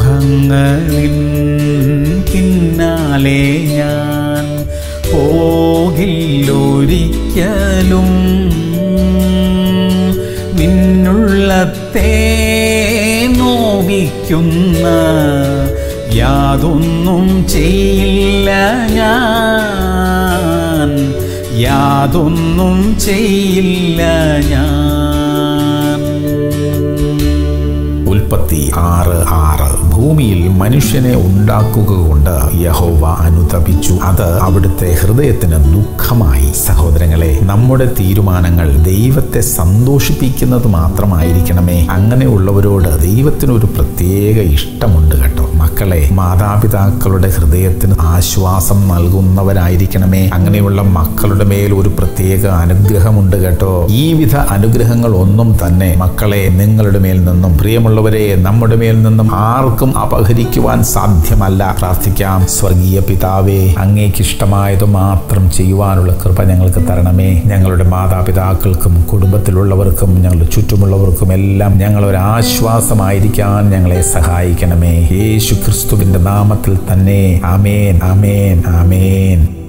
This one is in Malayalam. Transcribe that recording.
മോഹങ്ങളിൻ പിന്നാലെ ഞാൻ പോകില്ലൊരിക്കലും നിന്നുള്ളത്തെ നോവിക്കുന്ന യാതൊന്നും ചെയ്യില്ല ഞാൻ യാതൊന്നും ചെയ്യില്ല ഞാൻ ഉൽപ്പത്തി ആറ് ആറ് ഭൂമിയിൽ മനുഷ്യനെ ഉണ്ടാക്കുക കൊണ്ട് യഹോവ അനുതപിച്ചു അത് അവിടുത്തെ ഹൃദയത്തിന് ദുഃഖമായി സഹോദരങ്ങളെ നമ്മുടെ തീരുമാനങ്ങൾ ദൈവത്തെ സന്തോഷിപ്പിക്കുന്നത് മാത്രമായിരിക്കണമേ അങ്ങനെയുള്ളവരോട് ദൈവത്തിന് ഒരു പ്രത്യേക ഇഷ്ടമുണ്ട് കേട്ടോ മക്കളെ മാതാപിതാക്കളുടെ ഹൃദയത്തിന് ആശ്വാസം നൽകുന്നവരായിരിക്കണമേ അങ്ങനെയുള്ള മക്കളുടെ മേൽ ഒരു പ്രത്യേക അനുഗ്രഹമുണ്ട് കേട്ടോ ഈ വിധ അനുഗ്രഹങ്ങൾ ഒന്നും തന്നെ മക്കളെ നിങ്ങളുടെ മേൽ നിന്നും പ്രിയമുള്ളവരെ നമ്മുടെ മേൽ നിന്നും ആർക്കും അപഹരിക്കുവാൻ സാധ്യമല്ല പ്രാർത്ഥിക്കാം സ്വർഗീയ പിതാവേ അങ്ങേക്ക് ഇഷ്ടമായത് മാത്രം ചെയ്യുവാനുള്ള കൃപ ഞങ്ങൾക്ക് തരണമേ ഞങ്ങളുടെ മാതാപിതാക്കൾക്കും കുടുംബത്തിലുള്ളവർക്കും ഞങ്ങളുടെ ചുറ്റുമുള്ളവർക്കും എല്ലാം ഞങ്ങൾ ഒരു ആശ്വാസമായിരിക്കാൻ ഞങ്ങളെ സഹായിക്കണമേ യേശു ക്രിസ്തുവിന്റെ നാമത്തിൽ തന്നെ ആമേൻ ആമേൻ ആമേൻ